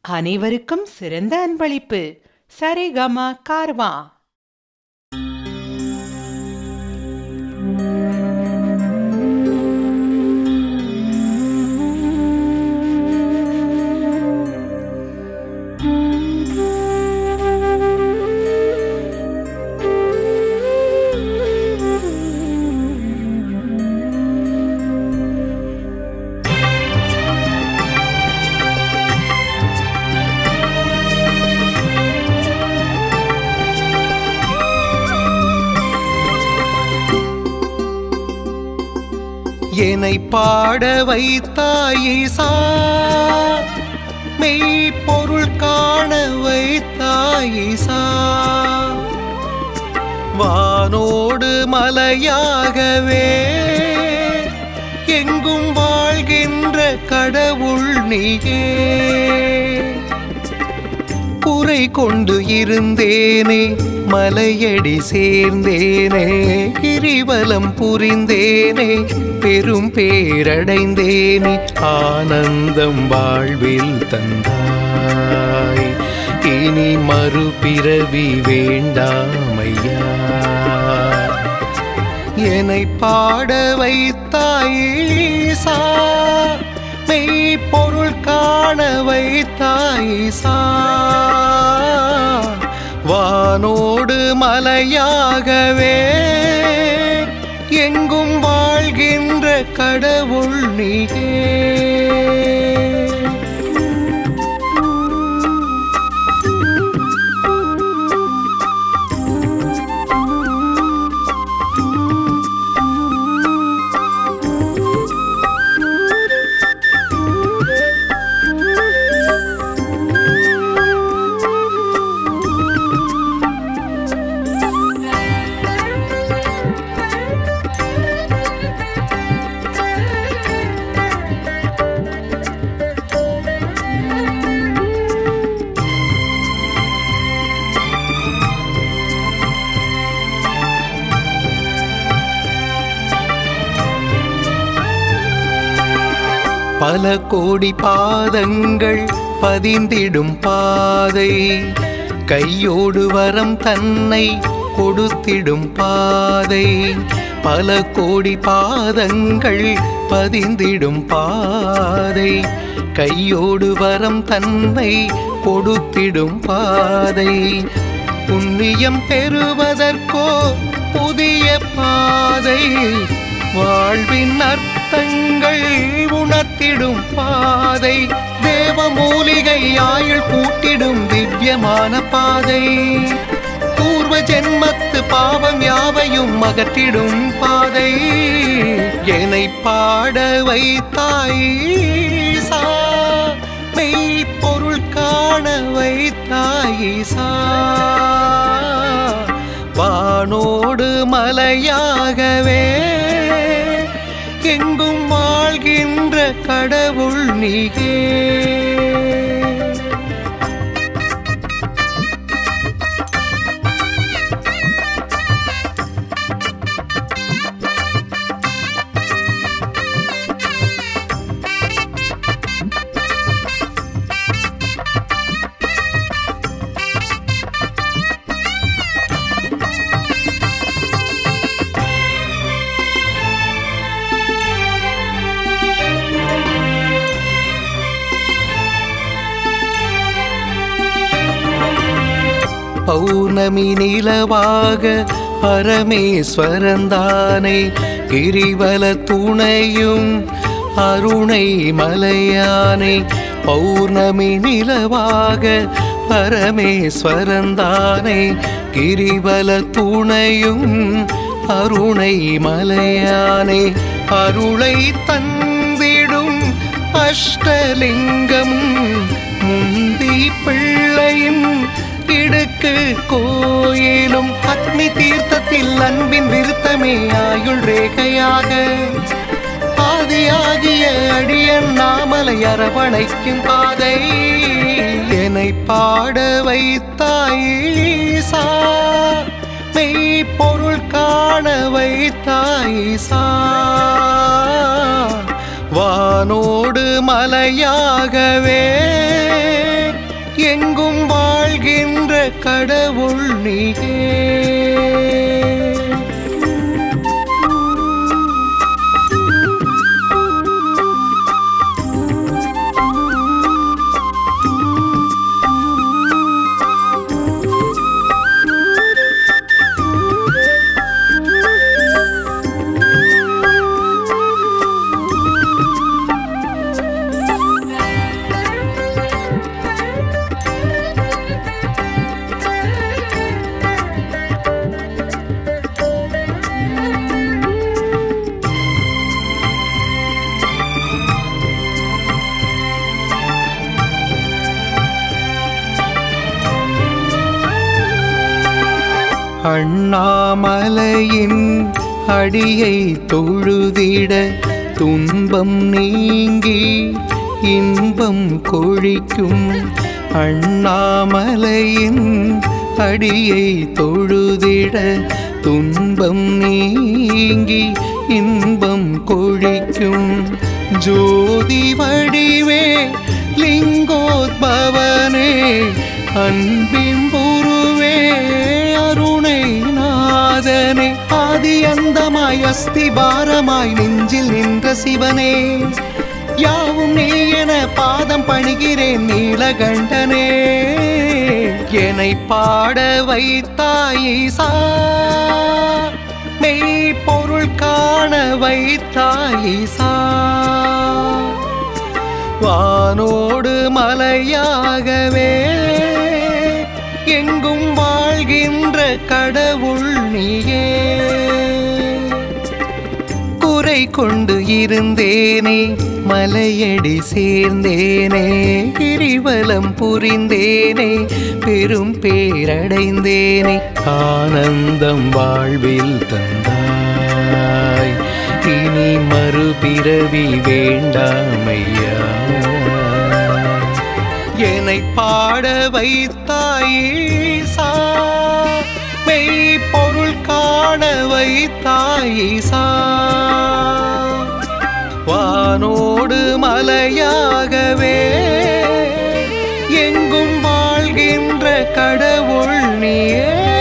அனைவருக்கும் சிறந்த அன்பளிப்பு சரிகம கார்வா என்னை பாட வைத்தாயிசா மெய்ப்பொருள் காண வைத்தாயிசா வானோடு மலையாகவே எங்கும் வாழ்கின்ற கடவுள் நீயே குறை கொண்டு இருந்தேனே மலையடி சேர்ந்தேனே கிரிவலம் புரிந்தேனே பெரும் பேரடைந்தேனே ஆனந்தம் வாழ்வில் தந்தாய் இனி மறுபிறவி வேண்டாமையா என்னை பாட வைத்தாயிசா மெய்ப்பொருள் காண வைத்தாயிசா வானோடு மலையாகவே எங்கும் வாழ்கின்ற கடவுள் நீயே பல கோடி பாதங்கள் பதிந்திடும் பாதை கையோடு வரம் தன்னை கொடுத்திடும் பாதை பல கோடி பாதங்கள் பதிந்திடும் பாதை கையோடு வரம் தன்னை கொடுத்திடும் பாதை புண்ணியம் பெறுவதற்கோ புதிய பாதை வாழ்வின் அர்த்தங்கள் உணர்த்திடும் பாதை தேவ மூலிகை ஆயுள் கூட்டிடும் திவ்யமான பாதை பூர்வ ஜென்மத்து பாவம் யாவையும் அகற்றிடும் பாதை என்னை பாட வைத்தாயிசா மெய்ப்பொருள் காண வைத்தாயிசா வானோடு மலையாகவே எங்கும் வாழ்கின்ற கடவுள் நீயே பௌர்ணமி நிலவாக பரமேஸ்வரந்தானே கிரிவல துணையும் அருணை மலையானே பௌர்ணமி நிலவாக பரமேஸ்வரந்தானே கிரிவல துணையும் அருணை மலையானே அருளை தந்திடும் அஷ்டலிங்கம் முந்தி பிள்ளையும் இடுக்கு கோயிலும் அக்னி தீர்த்தத்தில் அன்பின் விருத்தமே ஆயுள் ரேகையாக ஆதியாகிய அடியன் நாமலை அரவணைக்கும் பாதை என்னை பாட வைத்தாயிசா மெய்ப்பொருள் காண வைத்தாயிசா வானோடு மலையாகவே கடவுள் நீயே அண்ணாமலையின் அடியை தொழுதிட துன்பம் நீங்கி இன்பம் கொழிக்கும் அண்ணாமலையின் அடியை தொழுதிட துன்பம் நீங்கி இன்பம் கொழிக்கும் ஜோதி வடிவே லிங்கோத்பவனே அன்பின் பொருவே அருணை நாதனே ஆதி அந்தமாய் அஸ்திபாரமாய் நெஞ்சில் நின்ற சிவனே யாவும் நீ என பாதம் பணிகிறேன் நீலகண்டனே என்னை பாட வைத்தாயிசா மெய் பொருள் காண வைத்தாயிசா வானோடு மலையாகவே எங்கும் வாழ்கின்ற கடவுள் நீயே குறை கொண்டு இருந்தேனே மலையடி சேர்ந்தேனே கிரிவலம் புரிந்தேனே பெரும் பேரடைந்தேனே ஆனந்தம் வாழ்வில் தந்தாய் இனி மறுபிறவி வேண்டாமையா என்னை பாட வைத்தாயிசா மெய் பொருள் காண வைத்தாயிசா வானோடு மலையாகவே எங்கும் வாழ்கின்ற கடவுள் நீயே